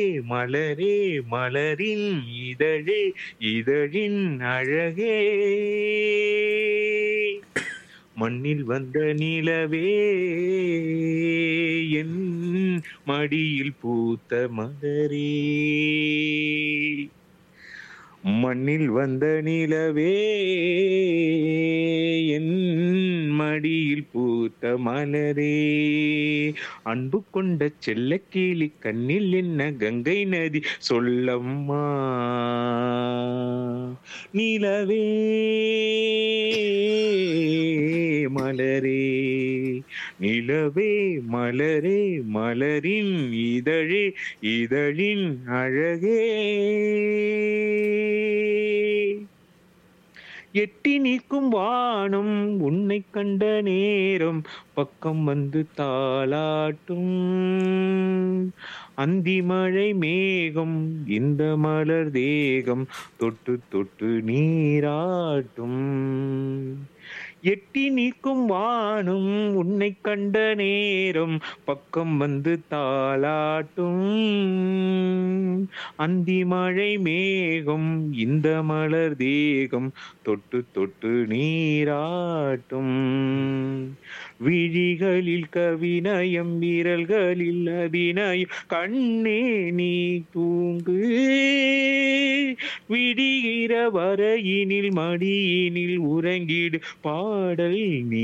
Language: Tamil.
மலரே மலரின் இதழே இதழின் அழகே மண்ணில் வந்த நிலவே என் மடியில் பூத்த மலரே மண்ணில் வந்த நிலவே என் மடியில் பூத்த மலரே அன்பு கொண்ட செல்லக்கிளி கண்ணில் என்ன கங்கை நதி சொல்லம்மா நிலவே மலரே நிலவே மலரே மலரின் இதழே இதழின் அழகே எட்டி நிற்கும் வானம் உன்னை கண்ட நேரம் பக்கம் வந்து தாளாட்டும் அந்தி மழை மேகம் இந்த மலர் தேகம் தொட்டு தொட்டு நீராட்டும் எட்டி நிற்கும் வானம் உன்னை கண்ட நேரம் பக்கம் வந்து தாளாட்டும் அந்தி மழை மேகம் இந்த மலர் தேகம் தொட்டு தொட்டு நீராட்டும் விழிகளில் கவினயம் விரல்களில் அபிநயம் கண்ணே நீ தூங்கு விடிகிற வரையினில் மடியினில் உறங்கிடு பாடல் நீ